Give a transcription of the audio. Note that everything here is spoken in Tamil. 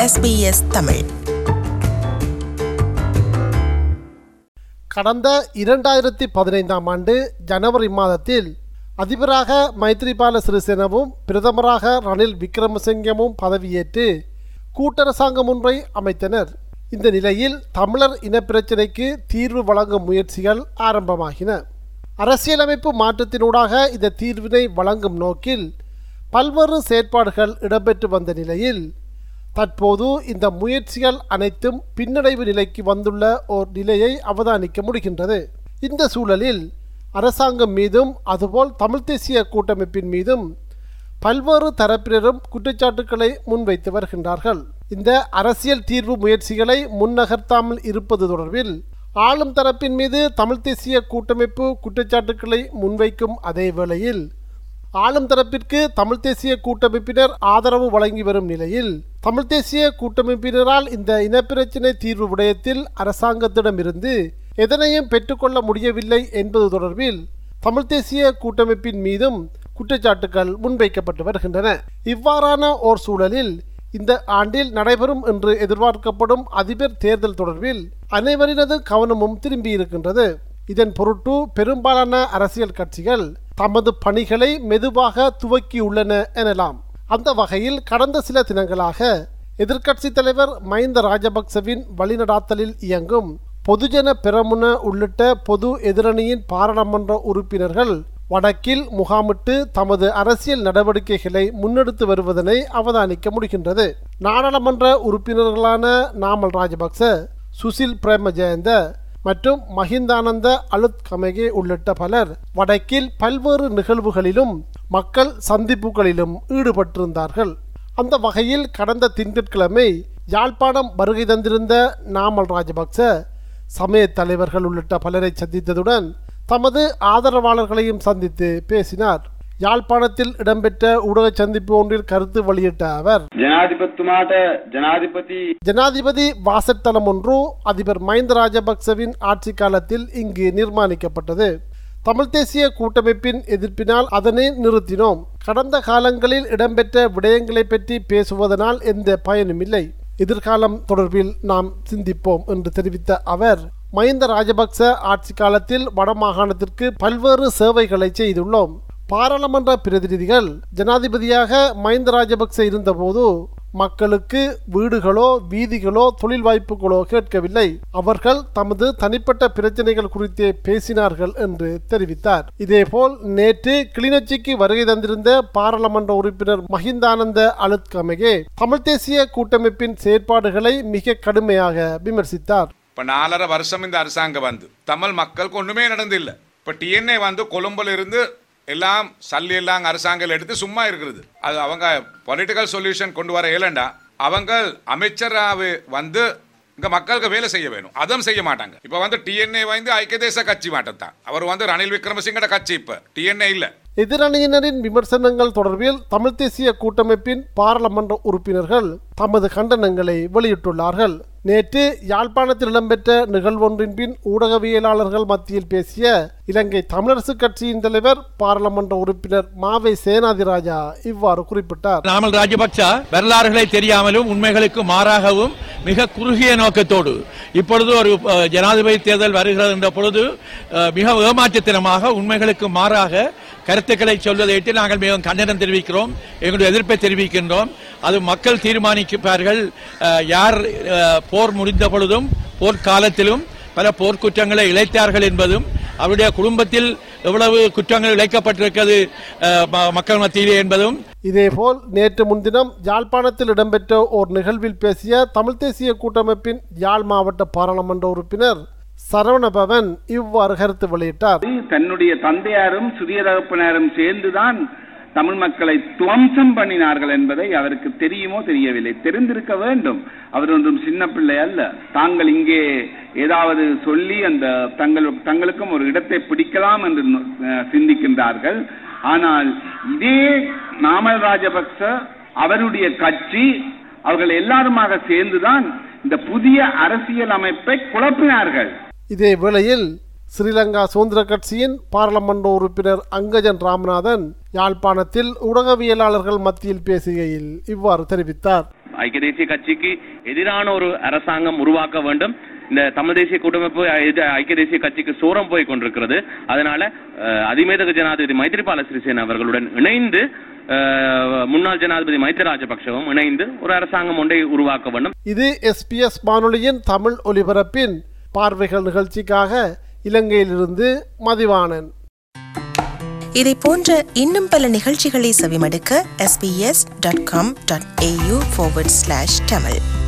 SBS தமிழ் கடந்த இரண்டாயிரத்தி பதினைந்தாம் ஆண்டு ஜனவரி மாதத்தில் அதிபராக மைத்ரிபால சிறிசேனவும் பிரதமராக ரணில் விக்ரமசிங்கமும் பதவியேற்று கூட்டரசாங்கம் ஒன்றை அமைத்தனர் இந்த நிலையில் தமிழர் இனப்பிரச்சினைக்கு தீர்வு வழங்கும் முயற்சிகள் ஆரம்பமாகின அரசியலமைப்பு மாற்றத்தினூடாக இந்த தீர்வினை வழங்கும் நோக்கில் பல்வேறு செயற்பாடுகள் இடம்பெற்று வந்த நிலையில் தற்போது இந்த முயற்சிகள் அனைத்தும் பின்னடைவு நிலைக்கு வந்துள்ள ஓர் நிலையை அவதானிக்க முடிகின்றது இந்த சூழலில் அரசாங்கம் மீதும் அதுபோல் தமிழ் தேசிய கூட்டமைப்பின் மீதும் பல்வேறு தரப்பினரும் குற்றச்சாட்டுக்களை முன்வைத்து வருகின்றார்கள் இந்த அரசியல் தீர்வு முயற்சிகளை முன்னகர்த்தாமல் இருப்பது தொடர்பில் ஆளும் தரப்பின் மீது தமிழ் தேசிய கூட்டமைப்பு குற்றச்சாட்டுக்களை முன்வைக்கும் அதே வேளையில் ஆளும் தரப்பிற்கு தமிழ் தேசிய கூட்டமைப்பினர் ஆதரவு வழங்கி வரும் நிலையில் தமிழ் தேசிய கூட்டமைப்பினரால் இந்த இனப்பிரச்சினை தீர்வு விடயத்தில் அரசாங்கத்திடமிருந்து எதனையும் பெற்றுக்கொள்ள முடியவில்லை என்பது தொடர்பில் தமிழ் தேசிய கூட்டமைப்பின் மீதும் குற்றச்சாட்டுகள் முன்வைக்கப்பட்டு வருகின்றன இவ்வாறான ஓர் சூழலில் இந்த ஆண்டில் நடைபெறும் என்று எதிர்பார்க்கப்படும் அதிபர் தேர்தல் தொடர்பில் அனைவரினது கவனமும் திரும்பியிருக்கின்றது இதன் பொருட்டு பெரும்பாலான அரசியல் கட்சிகள் தமது பணிகளை மெதுவாக துவக்கியுள்ளன எனலாம் அந்த வகையில் கடந்த சில தினங்களாக எதிர்க்கட்சித் தலைவர் மஹிந்த ராஜபக்சவின் வழிநடாத்தலில் இயங்கும் பொதுஜன பெரமுன உள்ளிட்ட பொது எதிரணியின் பாராளுமன்ற உறுப்பினர்கள் வடக்கில் முகாமிட்டு தமது அரசியல் நடவடிக்கைகளை முன்னெடுத்து வருவதனை அவதானிக்க முடிகின்றது நாடாளுமன்ற உறுப்பினர்களான நாமல் ராஜபக்ச சுசில் பிரேமஜயந்த மற்றும் மஹிந்தானந்த அலுத் கமகே உள்ளிட்ட பலர் வடக்கில் பல்வேறு நிகழ்வுகளிலும் மக்கள் சந்திப்புகளிலும் ஈடுபட்டிருந்தார்கள் அந்த வகையில் கடந்த திங்கட்கிழமை யாழ்ப்பாணம் வருகை தந்திருந்த நாமல் ராஜபக்ச சமய தலைவர்கள் உள்ளிட்ட பலரை சந்தித்ததுடன் தமது ஆதரவாளர்களையும் சந்தித்து பேசினார் யாழ்ப்பாணத்தில் இடம்பெற்ற ஊடக சந்திப்பு ஒன்றில் கருத்து வெளியிட்ட அவர் ජනාධිපත්තුමාට ජනාධිපති ஜனாதிபதி வாசத்தலம் ஒன்று அதிபர் மஹிந்த ராஜபக்சவின் ஆட்சி காலத்தில் இங்கு நிர்மாணிக்கப்பட்டது தமிழ் தேசிய கூட்டமைப்பின் எதிர்ப்பினால் அதனை நிறுத்தினோம் கடந்த காலங்களில் இடம்பெற்ற விடயங்களை பற்றி பேசுவதனால் எந்த பயனும் இல்லை எதிர்காலம் தொடர்பில் நாம் சிந்திப்போம் என்று தெரிவித்த அவர் மஹிந்த ராஜபக்ச ஆட்சி காலத்தில் வடமாகாணத்திற்கு பல்வேறு சேவைகளை செய்துள்ளோம் பாராளுமன்ற பிரதிநிதிகள் ஜனாதிபதியாக மஹிந்த ராஜபக்ச இருந்தபோது மக்களுக்கு வீடுகளோ வீதிகளோ தொழில் வாய்ப்புகளோ கேட்கவில்லை அவர்கள் தமது தனிப்பட்ட பிரச்சனைகள் குறித்தே பேசினார்கள் என்று தெரிவித்தார் இதேபோல் நேற்று கிளிநொச்சிக்கு வருகை தந்திருந்த பாராளுமன்ற உறுப்பினர் மஹிந்தானந்த அலுத் கமகே தமிழ் தேசிய கூட்டமைப்பின் செயற்பாடுகளை மிக கடுமையாக விமர்சித்தார் இப்போ நாலரை வருஷம் இந்த அரசாங்கம் வந்து தமிழ் மக்களுக்கு ஒன்றுமே நடந்தில்லை இப்போ டிஎன்ஏ வந்து கொழும்புல இருந்து எல்லாம் சல்லி எல்லாம் அரசாங்கம் எடுத்து சும்மா இருக்கிறது அது அவங்க பொலிட்டிக்கல் சொல்யூஷன் கொண்டு வர இயலண்டா அவங்க அமைச்சராக வந்து இங்க மக்களுக்கு வேலை செய்ய வேணும் அதுவும் செய்ய மாட்டாங்க இப்போ வந்து டிஎன்ஏ வந்து ஐக்கிய தேச கட்சி மாட்டத்தான் அவர் வந்து ரணில் விக்ரமசிங்கட கட்சி இப்போ டிஎன்ஏ இல்லை எதிரணியினரின் விமர்சனங்கள் தொடர்பில் தமிழ் தேசிய கூட்டமைப்பின் பாராளுமன்ற உறுப்பினர்கள் தமது கண்டனங்களை வெளியிட்டுள்ளார்கள் நேற்று யாழ்ப்பாணத்தில் இடம்பெற்ற நிகழ்வொன்றின் பின் ஊடகவியலாளர்கள் மத்தியில் பேசிய இலங்கை தமிழரசு கட்சியின் தலைவர் பாராளுமன்ற உறுப்பினர் மாவை சேனாதிராஜா இவ்வாறு குறிப்பிட்டார் நாமல் ராஜபக்ச வரலாறுகளை தெரியாமலும் உண்மைகளுக்கு மாறாகவும் மிக குறுகிய நோக்கத்தோடு இப்பொழுது ஒரு அஹ், ஜனாதிபதி தேர்தல் வருகிறது என்ற பொழுது அஹ், மிக ஏமாற்றத்தனமாக உண்மைகளுக்கு மாறாக கருத்துக்களை சொல்வதையிட்டு நாங்கள் மிகவும் கண்டனம் தெரிவிக்கிறோம் எங்களுடைய எதிர்ப்பை தெரிவிக்கின்றோம் அது மக்கள் தீர்மானிப்பார்கள் அஹ், யார் அஹ், போர் முடிந்த பொழுதும் போர்க்காலத்திலும் பல போர்க்குற்றங்களை இழைத்தார்கள் என்பதும் அவருடைய குடும்பத்தில் எவ்வளவு குற்றங்கள் இழைக்கப்பட்டிருக்கிறது அஹ், ம- மக்கள் மத்தியிலே என்பதும் இதேபோல் நேற்று முன்தினம் யாழ்ப்பாணத்தில் இடம்பெற்ற ஓர் நிகழ்வில் பேசிய தமிழ் தேசிய கூட்டமைப்பின் யாழ் மாவட்ட பாராளுமன்ற உறுப்பினர் சரவணபவன் இவ்வாறு கருத்து வெளியிட்டார் தன்னுடைய தந்தையாரும் சிறிய தகப்பனாரும் சேர்ந்துதான் தமிழ் மக்களை துவம்சம் பண்ணினார்கள் என்பதை அவருக்கு தெரியுமோ தெரியவில்லை தெரிந்திருக்க வேண்டும் அவர் ஒன்றும் சின்ன பிள்ளை அல்ல தாங்கள் இங்கே ஏதாவது சொல்லி அந்த தங்கள் தங்களுக்கும் ஒரு இடத்தை பிடிக்கலாம் என்று அஹ், சிந்திக்கின்றார்கள் ஆனால் இதே நாமல் ராஜபக்ச அவருடைய கட்சி அவர்கள் எல்லாருமாக சேர்ந்துதான் இந்த புதிய அரசியல் அமைப்பை குழப்பினார்கள் இதே வேளையில் ஸ்ரீலங்கா சுதந்திர கட்சியின் பாராளுமன்ற உறுப்பினர் அங்கஜன் ராமநாதன் யாழ்ப்பாணத்தில் ஊடகவியலாளர்கள் மத்தியில் பேசுகையில் இவ்வாறு தெரிவித்தார் ஐக்கிய தேசிய கட்சிக்கு எதிரான ஒரு அரசாங்கம் உருவாக்க வேண்டும் இந்த தமிழ் தேசிய கூட்டமைப்பு எதி- ஐக்கிய தேசிய கட்சிக்கு சோரம் போய் கொண்டிருக்கிறது அதனால அஹ், அதிமேதக ஜனாதிபதி மைத்ரிபால சிறிசேன அவர்களுடன் இணைந்து அஹ், முன்னாள் ஜனாதிபதி மைத்ரி ராஜபக்சவும் இணைந்து ஒரு அரசாங்கம் ஒன்றை உருவாக்க வேண்டும் இது எஸ்பிஎஸ் வானொலியின் தமிழ் ஒலிபரப்பின் பார்வைகள் நிகழ்ச்சிக்காக இலங்கையிலிருந்து மதிவாணன் இதை போன்ற இன்னும் பல நிகழ்ச்சிகளை செவிமடுக்க sbs.com.au forward slash tamil